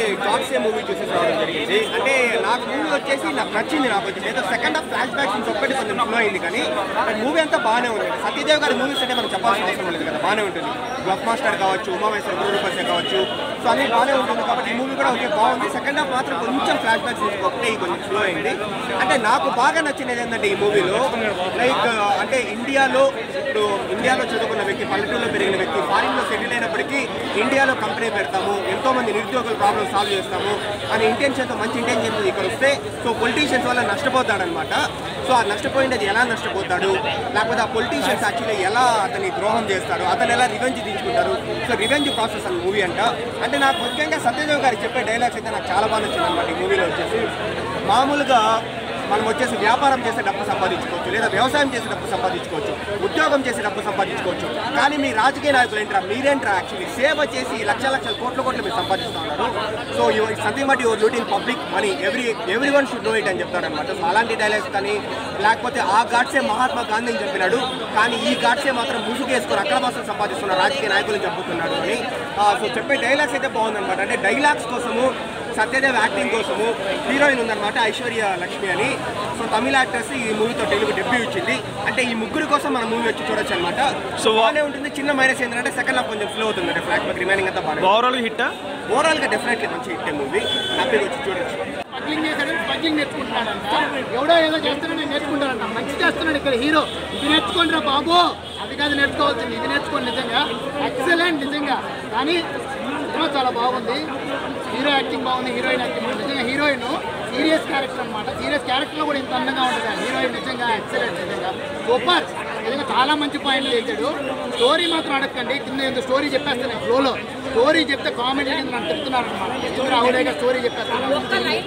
Godse movie చూసేసి రావడం జరిగింది అంటే నాకు మూవీ వచ్చేసి నాకు నచ్చింది నాకు వచ్చేసి ఏదో second half flashback scenes ఒక్కటి కొంచెం స్లో అయింది కానీ మూవీ అంతా బాగానే ఉంది సత్యదేవ్ గారి మూవీస్ అంటే మనం చెప్పాల్సిన అవసరం లేదు కదా బాగానే ఉంటుంది బ్లాక్ మాస్టర్ కావచ్చు ఉమామేశ్వర గురుపస్య కావచ్చు సో అన్ని బాగానే ఉంటుంది కాబట్టి ఈ మూవీ కూడా ఓకే బాగుంది సెకండ్ హాఫ్ మాత్రం కొంచెం ఫ్లాష్ బ్యాక్ సీన్స్ ఒకటే కొంచెం స్లో అయింది అంటే నాకు బాగా నచ్చినది ఏంటంటే ఈ మూవీలో లైక్ అంటే ఇండియాలో ఇప్పుడు ఇండియాలో చదువుకున్న వ్యక్తి పల్లెటూరులో పెరిగిన వ్యక్తి ఫారిన్లో సెటిల్ అయినప్పటికీ ఇండియాలో కంపెనీ పెడతాము ఎంతో మంది నిరుద్యోగుల ప్రాబ్లమ్ సాల్వ్ చేస్తాము అనే ఇంటెన్షన్తో మంచి ఇంటెన్షన్తో ఇక్కడ వస్తే సో పొలిటీషియన్స్ వల్ల నష్టపోతాడనమాట సో ఆ నష్టపోయినది ఎలా నష్టపోతాడు లేకపోతే ఆ పొలిటీషియన్స్ యాక్చువల్లీ ఎలా అతని ద్రోహం చేస్తాడు అతను ఎలా రివెంజ్ తీసుకుంటారు సో రివెంజ్ ప్రాసెస్ అని మూవీ అంట అంటే నాకు ముఖ్యంగా సత్యదేవ్ గారికి చెప్పే డైలాగ్స్ అయితే నాకు చాలా బాగా నచ్చింది అనమాట ఈ మూవీలో వచ్చేసి మామూలుగా మనం వచ్చేసి వ్యాపారం చేసే డబ్బు సంపాదించుకోవచ్చు లేదా వ్యవసాయం చేసే డబ్బు సంపాదించుకోవచ్చు ఉద్యోగం చేసే డబ్బు సంపాదించుకోవచ్చు కానీ మీ రాజకీయ నాయకులు ఏంట్రా మీరేంట్రా యాక్చువల్లీ సేవ చేసి లక్ష లక్షల కోట్ల కోట్లు మీరు సంపాదిస్తూ ఉన్నారు so something but your looting public money every every one should know it అని చెప్తారనమాట సో అలాంటి డైలాగ్స్ కానీ లేకపోతే ఆ గాడ్సే మహాత్మా గాంధీని చెప్పినాడు కానీ ఈ గాడ్సే మాత్రం ముసుగేసుకొని అక్రమాసం సంపాదిస్తున్న రాజకీయ నాయకులు చెప్పుతున్నాడు అని ఆ, సో చెప్పే డైలాగ్స్ అయితే బాగుందన్నమాట అంటే డైలాగ్స్ కోసము సత్యదేవ్ యాక్టింగ్ కోసము హీరోయిన్ ఉందన్నమాట ఐశ్వర్య లక్ష్మి అని సో తమిళ యాక్టర్స్ ఈ మూవీతో తెలుగు డెబ్యూ ఇచ్చింది అంటే ఈ ముగ్గురు కోసం మన మూవీ వచ్చి చూడొచ్చు అనమాట సో బాగానే ఉంటుంది చిన్న మైనస్ ఏంటంటే సెకండ్ హాఫ్ కొంచెం స్లో అవుతుంది అంటే ఫ్లాక్ బ్యాక్ రిమైనింగ్ అంతా బాగా ఓవరాల్ హిట్ ఓవరాల్ గా డెఫినెట్లీ మంచి హిట్ మూవీ హ్యాపీగా వచ్చి చూడొచ్చు స్మగ్లింగ్ చేశాడు స్మగ్లింగ్ నేర్చుకుంటున్నాడంట ఎవడో ఏదో చేస్తున్నాడు నేను నేర్చుకుంటానంట మంచి చేస్తున్నాడు ఇక్కడ హీరో ఇది నేర్చుకోండి రా బాబు అది కాదు నేర్చుకోవాల్సింది ఇది నేర్చుకోండి నిజంగా ఎక్సలెంట్ నిజంగా కానీ సినిమా చాలా బాగుంది హీరో యాక్టింగ్ బాగుంది హీరోయిన్ యాక్టింగ్ బాగుంది నిజంగా హీరోయిన్ సీరియస్ క్యారెక్టర్ అనమాట సీరియస్ క్యారెక్టర్లో కూడా ఇంత అందంగా ఉంటుంది ఆ హీరోయిన్ నిజంగా ఎక్సలెంట్ నిజంగా సూపర్ నిజంగా చాలా మంచి పాయింట్లు చేశాడు స్టోరీ మాత్రం అడగండి కింద ఏదో స్టోరీ చెప్పేస్తాను ఫ్లోలో స్టోరీ చెప్తే కామెడీ కింద నాకు చెప్తున్నారు అనమాట ఎందుకు అవులేగా స్టోరీ చెప్పేస్తాను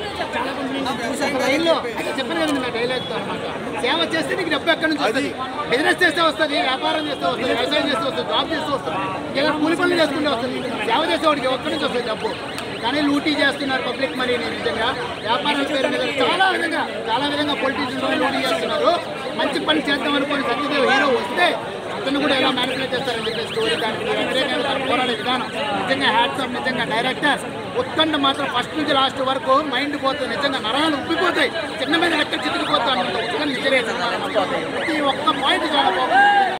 ఒక లైన్లో అయితే చెప్పను కదండి నా డైలాగ్తో అనమాట సేవ చేస్తే నీకు డబ్బు ఎక్కడి నుంచి వస్తుంది బిజినెస్ చేస్తే వస్తుంది వ్యాపారం చేస్తే వస్తుంది వ్యవసాయం చేస్తే వస్తుంది జాబ్ చేస్తే వస్తుంది ఇలా కూలి పనులు చేసుకుంటే వస్తుంది సేవ చేసేవాడికి ఒక్కడి నుంచి వస్తుంది డబ్బు కానీ లూటీ చేస్తున్నారు పబ్లిక్ మనీ నిజంగా వ్యాపారాల పేరు మీద చాలా విధంగా చాలా విధంగా పొలిటీషియన్స్ లూటీ చేస్తున్నారు మంచి పని చేద్దాం అనుకుని సత్యదేవ్ హీరో వస్తే అతను కూడా ఎలా మేనిపులేట్ చేస్తారని చెప్పి స్టోరీ దానికి వ్యతిరేకంగా తను పోరాడే విధానం నిజంగా హ్యాట్స్ ఆఫ్ నిజంగా డైరెక్టర్ ఉత్కంఠ మాత్రం ఫస్ట్ నుంచి లాస్ట్ వరకు మైండ్ పోతుంది నిజంగా నరాలు ఉబ్బిపోతాయి చిన్న మీద లెక్క చితికిపోతాను ఉత్కంఠ నిజమే ప్రతి ఒక్క పాయింట్ చాలా బాగుంది